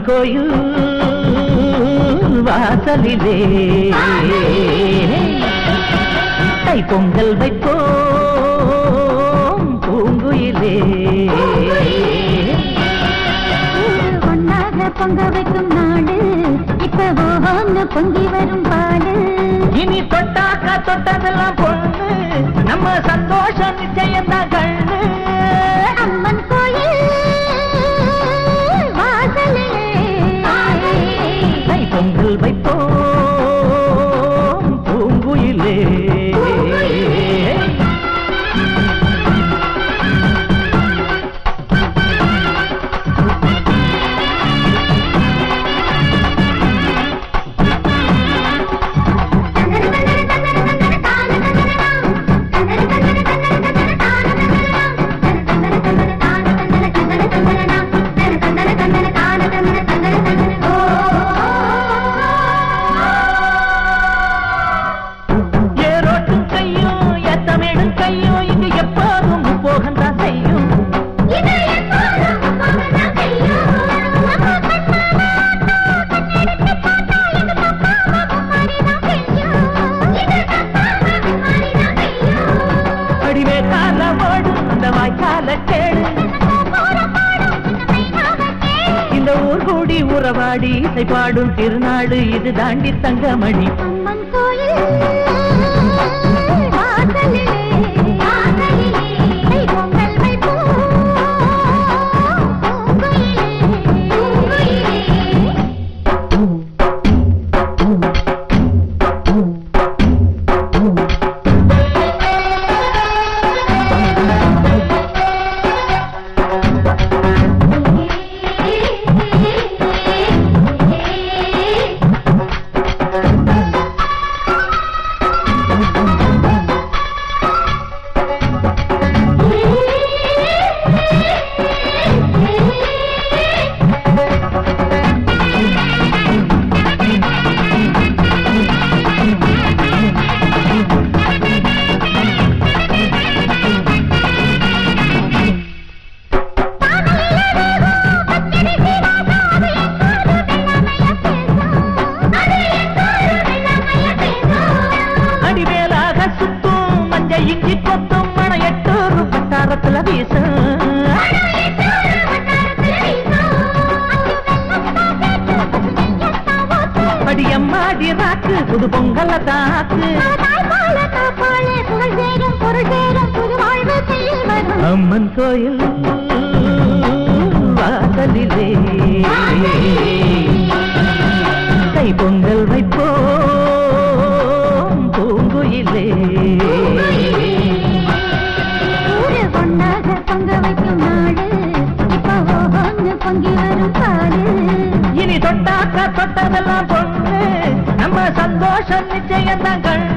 கோயில் வாசலிலே தை பொங்கல் வைப்போம் பூங்குயிலே ஒன்னாக பொங்க வைக்கும் நாடு இப்ப ஓஹோன்னு பொங்கி வரும் பாடு இனி தொட்டாக்கா தொட்டதெல்லாம் பொண்ணு நம்ம சந்தோஷம் நிச்சயம் தான் கண்ணு அம்மன் கோயில் வாசலே தை பொங்கல் வைப்போம் பூங்குயிலே ஏரோட்டும் கையும் ஏத்தமிடும் கையும் இங்கு எப்போதும் போகத்தான் செய்யும் அடிவே கால ஓடும் அந்த வாய்க்கால கேடு இந்த ஊர் கூடி உறவாடி இசை பாடும் திருநாடு இது தாண்டி தங்கமணி அம்மன் கோயில் வாசலிலே வாசலிலே தை பொங்கல் வைப்போம் பூங்குயிலே பூங்குயிலே அடிவேலாக சுத்தும் மஞ்ச இஞ்சி கொத்தும் மண எட்டூர் பட்டாரத்துல வீசும் படியம்மாடி ராக்கு புது பொங்கல தாக்கு அம்மன் கோயில் வாசலிலே கை பொங்கல் வைப்போம் பூங்குயிலே பொங்கி வரும் பாடு இனி தொட்டாக்க தொட்டதெல்லாம் பொண்ணு நம்ம சந்தோஷம் நிச்சயம் தான் கண்ணு